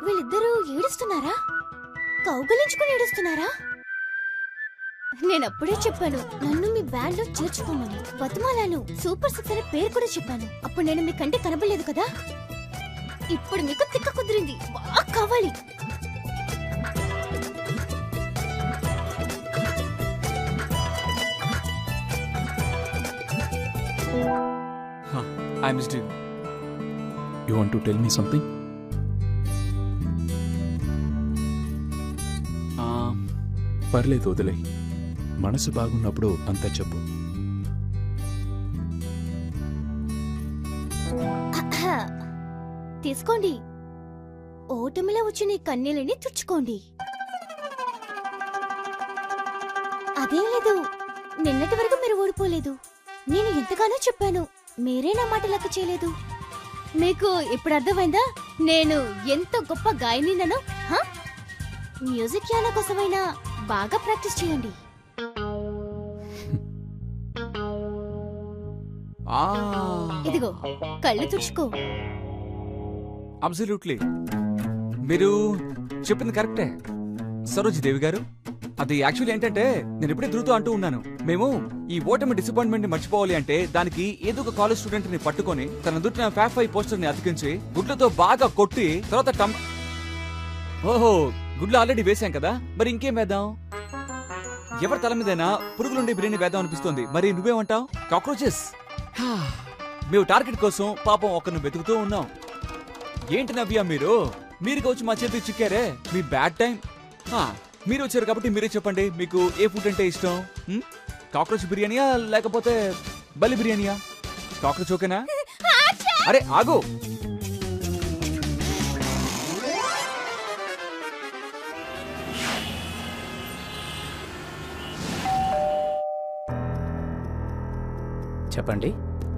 వీళ్ళిద్దరూ ఏడుస్తున్నారా కౌగలించుకుని ఏడుస్తున్నారా నేను అప్పుడే చెప్పాను నన్ను మీ బ్యాండ్ లో చేర్చుకోమని బతుమాలాను సూపర్ సిక్స్ అనే పేరు కూడా చెప్పాను అప్పుడు నేను మీ కంటే కనబడలేదు కదా ఇప్పుడు మీకు తిక్క కుదిరింది బాగా కావాలి I missed you you want to tell me something పర్లేదు వదిలే మనసు బాగున్నప్పుడు అంతా చెప్పు తీసుకోండి ఓటమిలో వచ్చిన ఈ కన్నీళ్ళని తుడుచుకోండి అదేం లేదు నిన్నటి వరకు మీరు ఓడిపోలేదు నేను ఎంతగానో చెప్పాను మీరే నా మాట లెక్క చేయలేదు మీకు ఇప్పుడు అర్థమైందా నేను ఎంత గొప్ప గాయనినను మ్యూజిక్ యాన కోసమైనా బాగా ప్రాక్టీస్ చేయండి ఇదిగో కళ్ళు తుడుచుకో అబ్సల్యూట్లీ మీరు చెప్పింది కరెక్టే సరోజ్ దేవి గారు అది యాక్చువల్లీ ఏంటంటే నేను ఇప్పుడే ధృతో అంటూ ఉన్నాను మేము ఈ ఓటమి డిసప్పాయింట్మెంట్ ని మర్చిపోవాలి అంటే దానికి ఏదో ఒక కాలేజ్ స్టూడెంట్ ని పట్టుకొని తన దుట్టిన ఫ్యాఫ్ ఐ పోస్టర్ ని అతికించి గుడ్లతో బాగా కొట్టి తర్వాత టమ్ ఓహో గుడ్లు ఆల్రెడీ వేశాం కదా మరి ఇంకేం వేద్దాం ఎవరి తల మీదైనా పురుగులుండి బిర్యానీ వేద్దాం అనిపిస్తుంది మరి నువ్వేమంటావు కాక్రోచెస్ మేము టార్గెట్ కోసం పాపం ఒకరిని వెతుకుతూ ఉన్నాం ఏంటి నవ్య మీరు మీరు వచ్చి మా చేతికి చిక్కారే మీ బ్యాడ్ టైం హా, మీరు వచ్చారు కాబట్టి మీరే చెప్పండి మీకు ఏ ఫుడ్ అంటే ఇష్టం హ్మ్? కాక్రోచ్ బిర్యానీయా లేకపోతే బలి బిర్యానీయా కాక్రోచ్ ఓకేనా అరే ఆగు చెప్పండి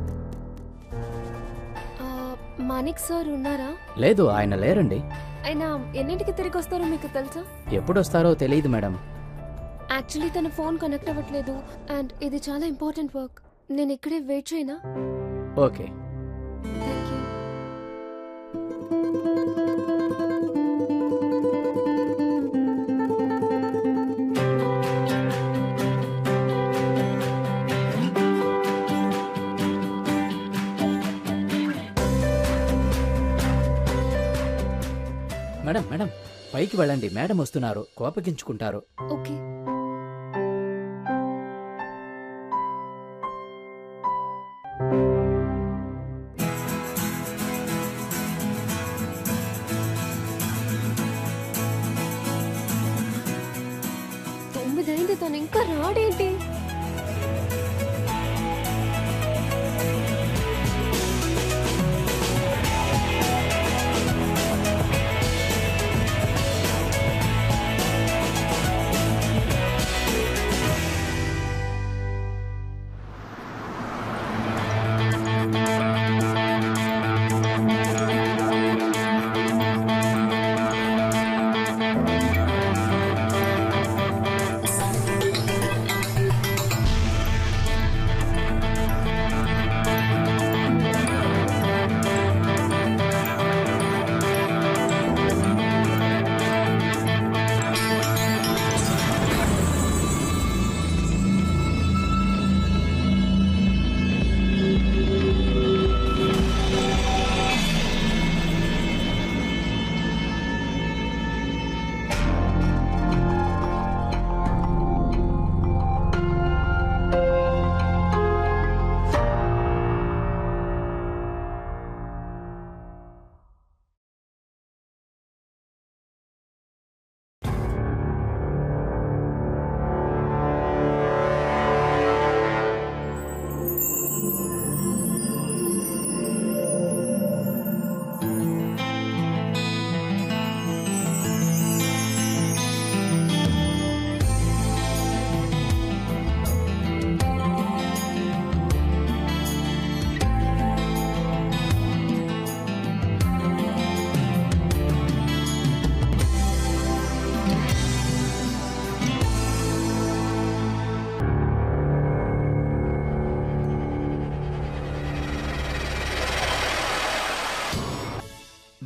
ఆ, మాణిక్ సార్ ఉన్నారా లేదు ఆయన లేరండి ఆయన ఎన్నింటికి తిరిగి వస్తారో మీకు తెలుసా ఎప్పుడు వస్తారో తెలియదు మేడం యాక్చువల్లీ తన ఫోన్ కనెక్ట్ అవ్వట్లేదు అండ్ ఇది చాలా ఇంపార్టెంట్ వర్క్ నేను ఇక్కడే వెయిట్ చేయనా okay thank you madam madam పైకి వెళ్ళండి మేడం వస్తున్నారు కోపగించుకుంటారు ఓకే తొమ్మిదైంది తను ఇంకా రాడేంటి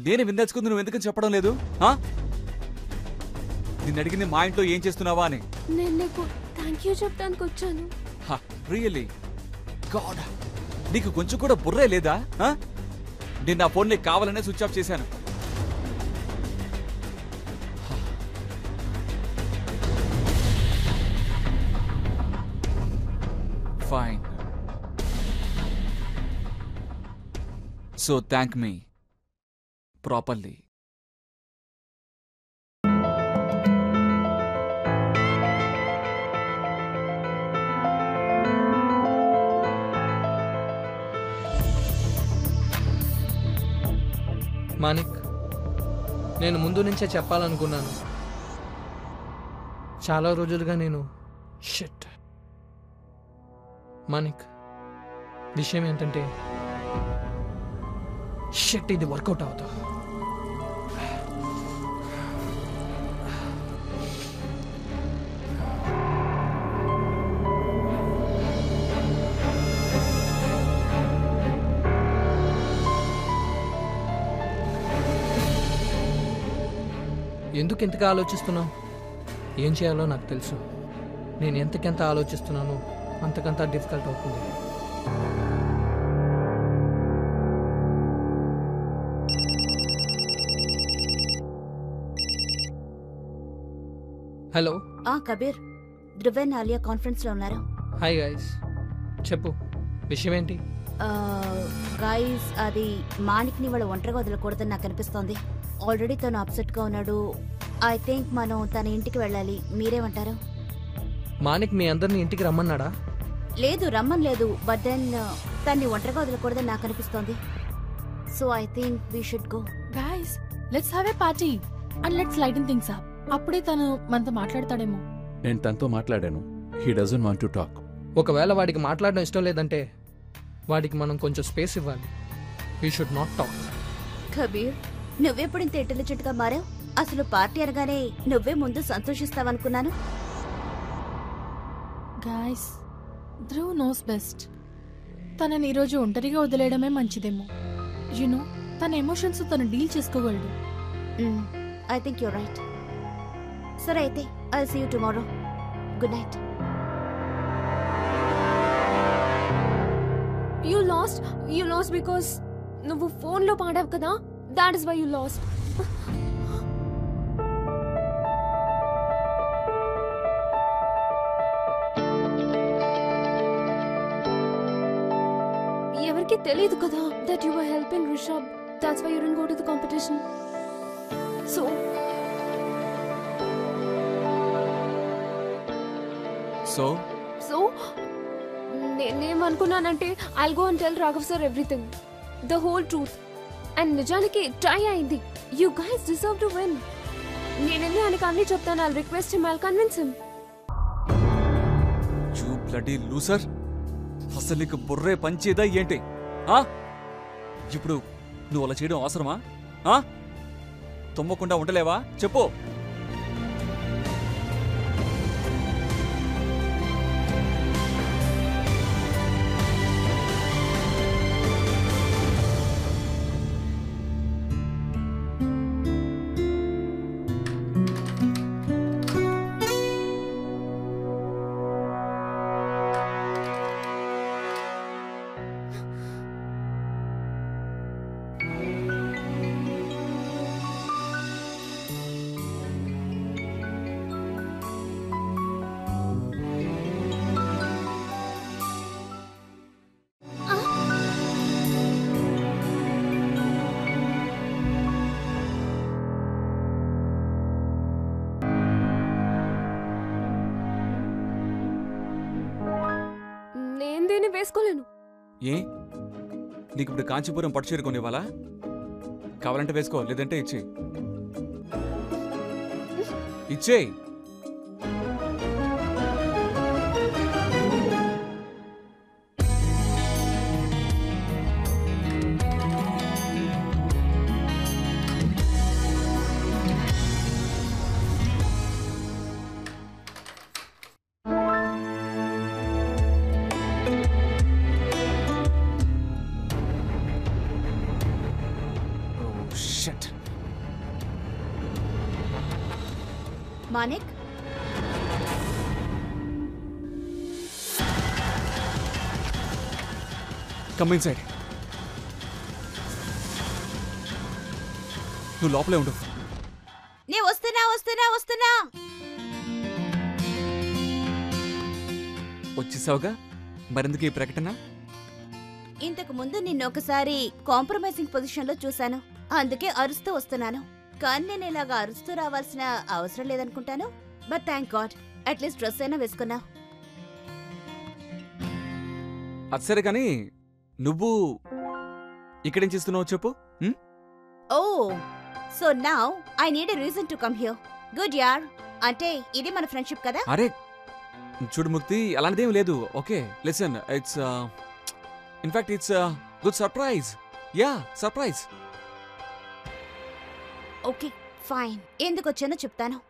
నేనే విందచ్చుకుంది నువ్వు ఎందుకని చెప్పడం లేదు ఆ నిన్ను అడిగింది మా ఇంట్లో ఏం చేస్తున్నావా అని నేను నీకు థ్యాంక్ యూ చెప్పడానికి వచ్చాను రియల్లీ గాడ్ నీకు కొంచెం కూడా బుర్రే లేదా ఆ? నేను నా ఫోన్ నీకు కావాలనే స్విచ్ ఆఫ్ చేశాను fine so thank me properly Manik నేను ముందు నుంచే చెప్పాలనుకున్నాను చాలా రోజులుగా నేను షిట్ మానిక్ విషయం ఏంటంటే షిట్ ఇది వర్కౌట్ అవుతా ఎందుకు ఎంతగా ఆలోచిస్తున్నావు ఏం చేయాలో నాకు తెలుసు నేను ఎంతకెంత ఆలోచిస్తున్నానో అంతకంత డిఫికల్ట్ అవుతుంది హలో ఆ కబీర్ ధ్రువన్ ఆలియా కాన్ఫరెన్స్ లో ఉన్నారు హాయ్ గైస్ చెప్పు విషయం ఏంటి గాయస్ అది మాణిక్ ని వాళ్ళు ఒంటరిగా వదలకూడదని నాకు అనిపిస్తోంది ఆల్రెడీ తను అప్సెట్ గా ఉన్నాడు ఐ థింక్ మనం తన ఇంటికి వెళ్ళాలి మీరేమంటారు మానిక్ మీ అందరిని ఇంటికి రమ్మన్నాడా లేదు రమ్మని లేదు బట్ దెన్ తన్ని ఒంటరిగా వదలకూడదని నాకు అనిపిస్తోంది so I think we should go guys let's have a party and let's lighten things up అప్పుడే తను మనతో మాట్లాడతాడేమో నేను తనతో మాట్లాడాను he doesn't want to talk ఒకవేళ వాడికి మాట్లాడడం ఇష్టం లేదంటే వాడికి మనం కొంచెం స్పేస్ ఇవ్వాలి we should not talk Kabir నువ్వెప్పుడు ఇంత ఇంటెలిజెంట్ గా మారావు అసలు పార్టీ అనగానే నువ్వే ముందు సంతోషిస్తావనుకున్నాను గాయస్ ధ్రువ్ నోస్ బెస్ట్ తనని ఈరోజు ఒంటరిగా వదిలేయడమే మంచిదేమో యునో తన ఎమోషన్స్ తను డీల్ చేసుకోగలడు ఐ థింక్ యూ రైట్ సరే అయితే I see you tomorrow good night you lost you lost because నువ్వు ఫోన్లో పాడావు కదా that is why you lost ఎవరికి తెలియదు కదా that you were helping Rishabh that's why you don't go to the competition so so so నేనేమనుకున్నానంటే I'll go and tell Raghav sir everything the whole truth and నిజానికి try అయింది you guys deserve to win నేనెళ్ళి ఆయనకు అన్ని చెప్తాను I request him I convince him you bloody loser అసలు నీకు బుర్రే పంచేదా ఏంటి ఆ ఇప్పుడు నువ్వు అలా చేయడం అవసరమా ఆ తుమ్మకుండా ఉండలేవా చెప్పు నేను దీన్ని వేసుకోలేను ఏ నీకు ఇప్పుడు కాంచీపురం పట్టు చీర కొనివ్వాలా కావాలంటే వేసుకో లేదంటే ఇచ్చే ఇచ్చే shut Manik come inside నువ్వు లోపలే ఉండు నే వస్తున్నా వస్తున్నా వస్తున్నా వచ్చేసావుగా మరెందుకు ఈ ప్రకటన ఇంతకు ముందు నిన్ను ఒకసారి కాంప్రమైజింగ్ పొజిషన్ లో చూశాను అందుకే అరుస్తూ వస్తున్నాను కానీ నేను ఇలాగా అరుస్తూ రావాల్సిన అవసరం లేదనుకుంటాను but thank god at least dress అయినా వేసుకున్నా అది సరే కానీ నువ్వు ఇక్కడేం చేస్తున్నావు చెప్పు ఉం? Oh so now I need a reason to come here good యార్ అంటే ఇది మన ఫ్రెండ్షిప్ కదా అరే చూడు ముక్తి అలాంటిదేం లేదు okay listen it's in fact it's good surprise yeah surprise okay fine ఎందుకు వచ్చానో చెప్తాను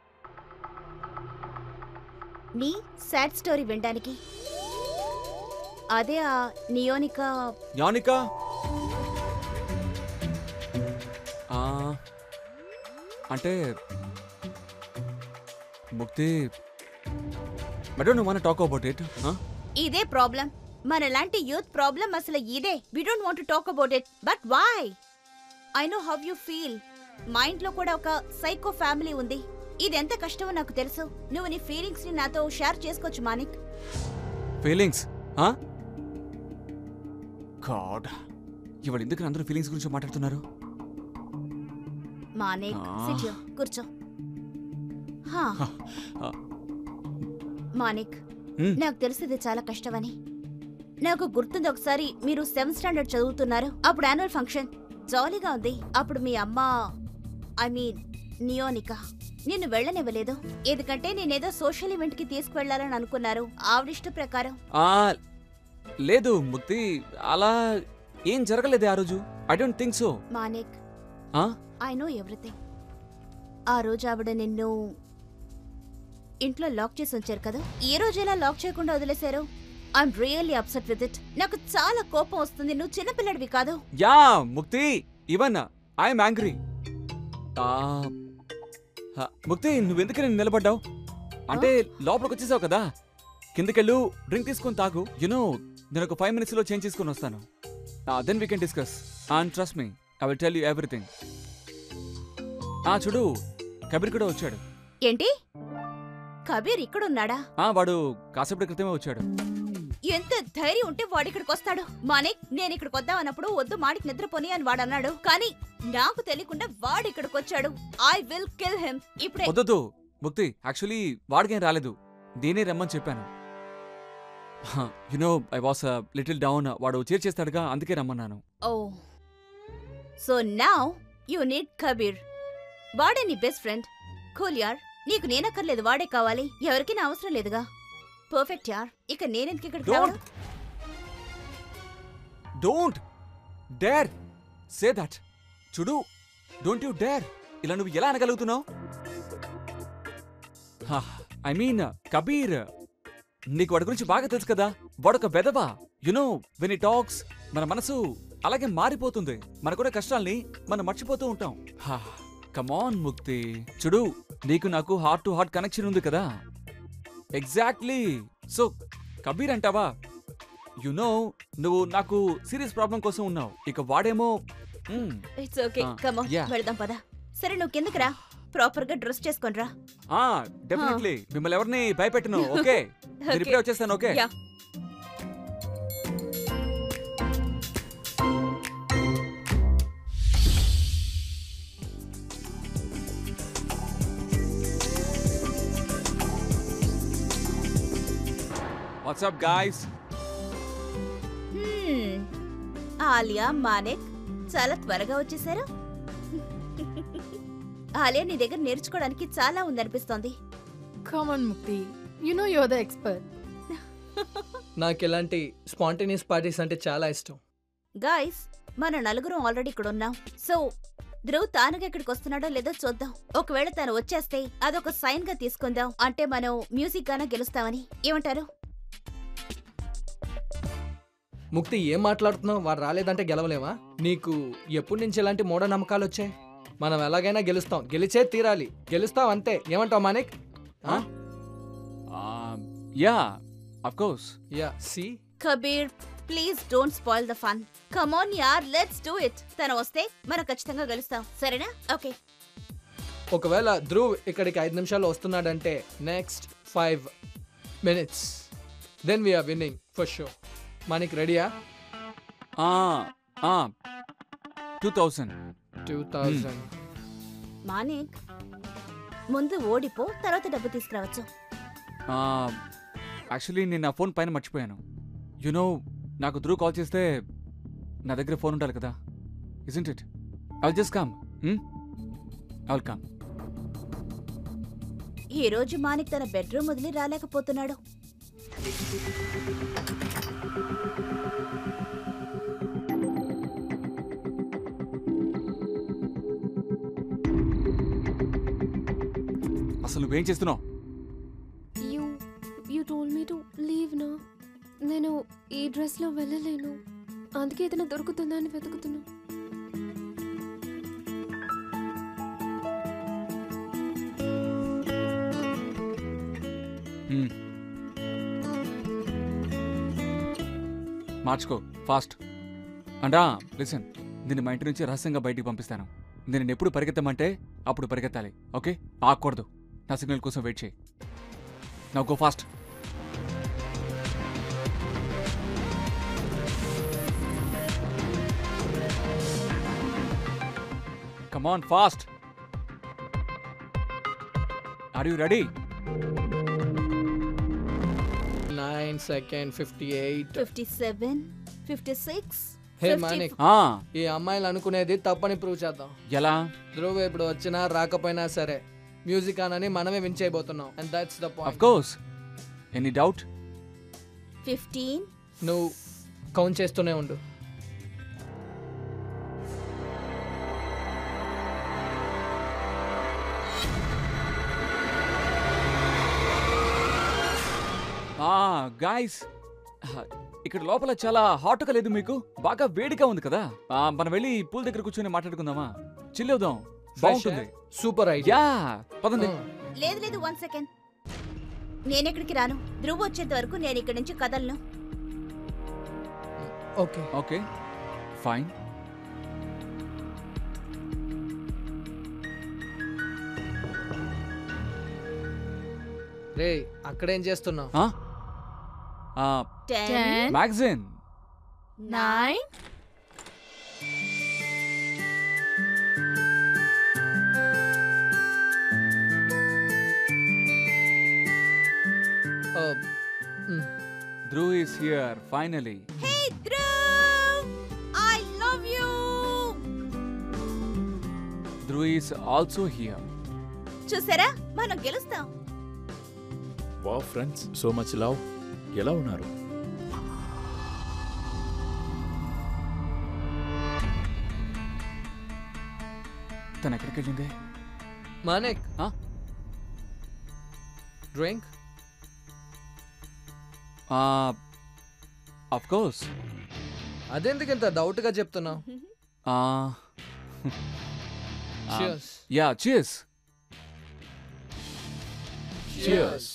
నీ సాడ్ స్టోరీ వినడానికి అదే ఆ నియోనికా యానిక ఆ, అంటే Mukti I don't want talk about it ఇదే ప్రాబ్లం మన లాంటి యూత్ ప్రాబ్లం అసలు ఇదే we don't want talk about it but why I know how you feel mind లో కూడా ఒక సైకో ఫ్యామిలీ ఉంది ఇది ఎంత కష్టమో నాకు తెలుసు నువ్వు నీ ఫీలింగ్స్ ని నాతో షేర్ చేసుకోవచ్చు మానిక్ ఫీలింగ్స్ గాడ్ ఇవాళ ఎందుకు అందరూ ఫీలింగ్స్ గురించి మాట్లాడుతున్నారు మానిక్ ఆ. sit here, కూర్చో హా. ఆ. మానిక్ Hmm. నాకు తెలిసి ఇది చాలా కష్టమని నాకు గుర్తుంది ఒకసారి మీరు సెవెంత్ స్టాండర్డ్ చదువుతున్నారు అప్పుడు యాన్యువల్ ఫంక్షన్ జాలీగా ఉంది అప్పుడు మీ అమ్మ ఐ మీన్ నియోనిక నిన్ను వెళ్ళనివ్వలేదు ఎందుకంటే నేనేదో సోషల్ ఈవెంట్ కి తీసుకువెళ్లాలని అనుకున్నారు ఆవిడిష్ట ప్రకారం ఆ, లేదు ముక్తి అలా ఏం జరగలేదు ఆ రోజు I don't think so Manik ఆ? ఐ నో ఎవ్రీథింగ్ ఆ రోజు ఆవిడ నిన్ను ఇంట్లో లాక్ చేసి ఉంచారు కదా ఈ రోజు ఎలా లాక్ చేయకుండా వదిలేశారు I'm really upset with it నాకు చాలా కోపం వస్తుంది నువ్వు చిన్నపిల్లడివి కాదు యా ముక్తి ఈవెన్ ఐఎమ్ యాంగ్రీ ముక్తి నువ్వెందుకు నేను నిలబడ్డావు అంటే లోపలికి వచ్చేసావు కదా కిందకెళ్ళు డ్రింక్ తీసుకొని తాగు యునో నేను ఒక ఫైవ్ మినిట్స్ లో చేంజ్ చేసుకొని వస్తాను then we can discuss and trust me I will tell you everything ఆ చూడు కబీర్ కూడా వచ్చాడు ఏంటి కబీర్ ఇక్కడున్నాడా ఆ వాడు కాసేపటి క్రితమే వచ్చాడు ఎంత ధైర్యం ఉంటే వాడు ఇక్కడికి వస్తాడు మానిక్ నేను ఇక్కడికి వద్దాం అన్నప్పుడు వద్దు మాడికి నిద్రపోని అని వాడు అన్నాడు కానీ నాకు తెలియకుండా వాడు ఇక్కడికి వచ్చాడు ఐ విల్ కిల్ హిమ్ ఇప్పుడే వద్దొద్దు ముక్తి యాక్చువల్లీ వాడికేం రాలేదు దీనే రమ్మని చెప్పాను you know I was little down వాడు చేర్ చేస్తాడుగా అందుకే రమ్మన్నాను oh so now you need Kabir వాడే నీ బెస్ట్ ఫ్రెండ్ కూల్ యార్ నీకు నేనక్కర్లేదు వాడే కావాలి ఎవరికి నా అవసరం లేదుగా పర్ఫెక్ట్ యార్ ఇక నేనెందుకు ఇక్కడికి డోంట్ రావడం డోంట్ డేర్ సే దట్ చూడు డోంట్ యు డేర్ ఇలా నువ్వు ఎలా అనగలుగుతున్నావు ఐ మీన్ కబీర్ నీకు వాడి గురించి బాగా తెలుసు కదా వాడొక బెదవా యునో వెన్ ఈ టాక్స్ మన మనసు అలాగే మారిపోతుంది మనకున్న కష్టాల్ని మనం మర్చిపోతూ ఉంటాం కమాన్ ముక్తి చూడు నీకు నాకు హార్ట్ టు హార్ట్ కనెక్షన్ ఉంది కదా ఎగ్జాక్ట్లీ సో కబీర్ అంటావా యు నో నువ్వు నాకు సీరియస్ ప్రాబ్లం కోసం ఉన్నావు ఇక వాడేమో hmm, it's okay Ah, come yeah. వెళ్దాం పద సరే నువ్వు కిందకి రా ప్రాపర్ గా డ్రెస్ చేసుకొని రా ఆ డెఫినెట్లీ మిమ్మల్ని ఎవరిని భయపెట్టను ఓకే నేను Okay. ఇప్పుడే వచ్చేస్తాను okay yeah what's up guys Hmm. Alia Manik చాలా త్వరగా వచ్చేసారు ఆలియా నీ దగ్గర నేర్చుకోవడానికి చాలా ఉందనిపిస్తోంది కామన్ ముక్తి you know you're the expert నాకు ఇలాంటి స్పాంటేనియస్ పార్టీస్ అంటే చాలా ఇష్టం గాయస్ మన నలుగురం ఆల్రెడీ ఇక్కడ ఉన్నాం సో ధ్రువ్ తానుగా ఇక్కడికి వస్తున్నాడో లేదో చూద్దాం ఒకవేళ తను వచ్చేస్తే అదొక సైన్ గా తీసుకుందాం అంటే మనం మ్యూజిక్ గానా గెలుస్తామని ఏమంటారు ముక్తి ఏం మాట్లాడుతున్నావు వాడు రాలేదంటే గెలవలేమా నీకు ఎప్పటి నుంచి ఇలాంటి మూఢనమ్మకాలు వచ్చాయి మనం ఎలాగైనా గెలుస్తాం గెలిచే తీరాలి గెలుస్తాం అంతే ఏమంటావు Manik yeah of course yeah see Kabir please don't spoil the fun come on యార్ లెట్స్ డూ ఇట్ తను వస్తే మనం ఖచ్చితంగా కలుస్తాం సరేనా ఓకే ఒకవేళ ధ్రువ్ ఇక్కడికి ఐదు నిమిషాలు వస్తున్నాడంటే next five minutes then we are winning for sure మనకి రెడీయా two thousand two thousand Manik ముందు ఓడిపో తర్వాత డబ్బు తీసుకురావచ్చు యాక్చువల్లీ నేను నా ఫోన్ పైన మర్చిపోయాను యునో నాకు ధ్రువ్ కాల్ చేస్తే నా దగ్గర ఫోన్ ఉండాలి కదా isn't it I'll just come I'll come ఈ రోజు మానిక్ తన బెడ్రూమ్ వదిలి రాలేకపోతున్నాడు అసలు నువ్వేం చేస్తున్నావు you you told me to leave నా నేను ఈ డ్రెస్లో వెళ్ళలేను అందుకే ఏదైనా దొరుకుతుందా అని వెతుకుతున్నా Hmm. మార్చుకో ఫాస్ట్ అండా లిసన్ దీన్ని మా ఇంటి నుంచి రహస్యంగా బయటికి పంపిస్తాను నేను ఎప్పుడు పరిగెత్తమంటే అప్పుడు పరిగెత్తాలి ఓకే ఆగకూడదు నా సిగ్నల్ కోసం వెయిట్ చేయి నా go fast come on fast are you ready nine second fifty eight fifty seven fifty six hey Manik ఈ అమ్మాయిలు అనుకునేది తప్పని ప్రూవ్ చేద్దాం ఎలా ధ్రువ్ ఇప్పుడు వచ్చినా రాకపోయినా సరే మ్యూజిక్ అనని మనమే విన్ చేయబోతున్నాం and that's the of point course any doubt fifteen నువ్వు కౌంట్ చేస్తూనే ఉండు గాయస్ ఇక్కడ లోపల చాలా హాట్గా లేదు మీకు బాగా వేడిగా ఉంది కదా ఆ, మనం వెళ్ళి పూల్ దగ్గర కూర్చొని మాట్లాడుకుందామా చిల్లవుదాం బాగుంటుంది సూపర్ ఐడియా యా పదండి లేదు లేదు వన్ సెకండ్ నేను ఇక్కడికి రాను ధ్రువ్ వచ్చేంత వరకు నేను ఇక్కడి నుంచి కదలను ఓకే ఓకే ఫైన్ రే అక్కడేం చేస్తున్నావు ten ten magazine nine Dhruv is here finally hey Dhruv I love you Dhruv is also here చూసారా మనం గెలుస్తాం వా ఫ్రెండ్స్ సో మచ్ లవ్ ఎలా ఉన్నారు తను ఎక్కడికి వెళ్ళింది Manik Huh? Drink of course అదెందుకు ఇంత డౌట్ గా చెప్తున్నావు Cheers. Yeah cheers Cheers.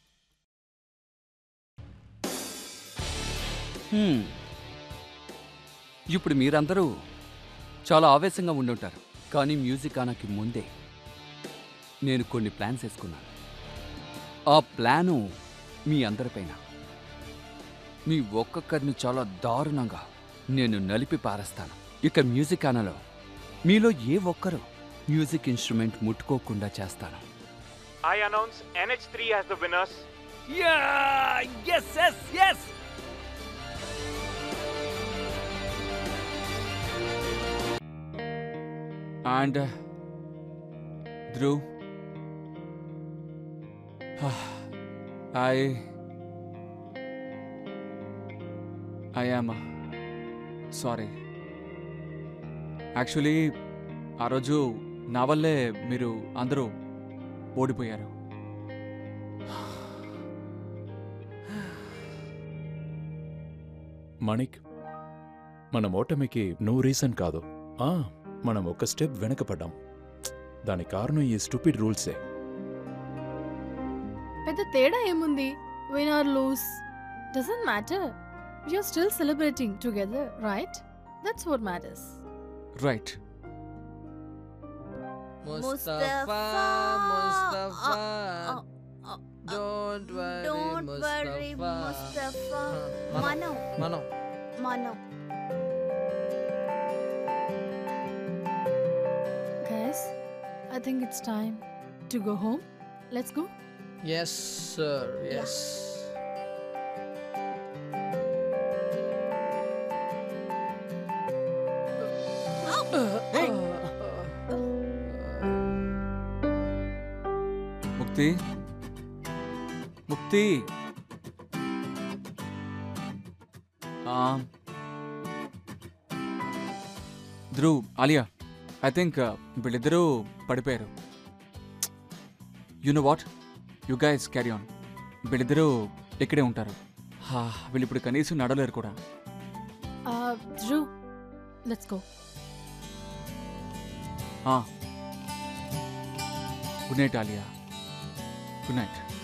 హ్మ్. ఇప్పుడు మీరందరూ చాలా ఆవేశంగా ఉండుంటారు కానీ మ్యూజిక్ ఆనకి ముందే నేను కొన్ని ప్లాన్స్ వేసుకున్నాను ఆ ప్లాను మీ అందరిపైన మీ ఒక్కొక్కరిని చాలా దారుణంగా నేను నలిపి పారేస్తాను ఇక మ్యూజిక్ ఆనలో మీలో ఏ ఒక్కరు మ్యూజిక్ ఇన్స్ట్రుమెంట్ ముట్టుకోకుండా చేస్తాను I announce NH3 as the winners. And Dhruv I I am sorry actually ఆ రోజు నా వల్లే మీరు అందరూ ఓడిపోయారు మణిక్ మన ఓటమికి నువ్వు రీజన్ కాదు ఆ మనం ఒక స్టెప్ వెనకపడ్డాం దాని కారణం ఈ స్టూపిడ్ రూల్సే పెద్ద తేడా ఏముంది win or lose doesn't matter you're still celebrating together right that's what matters right Mustafa Mustafa don't worry don't worry Mustafa Mustafa మనం మనం మనం మనం Guys, I think it's time to go home. Let's go. yes sir yes ముక్తి ముక్తి ఆ, Dhruv Alia I think వీళ్ళిద్దరూ పడిపోయారు you know what you guys carry on వీళ్ళిద్దరూ ఇక్కడే ఉంటారు హా, వీళ్ళు ఇప్పుడు కనీసం నడలేరు కూడా Uh, Drew, let's go. Good night Alia good night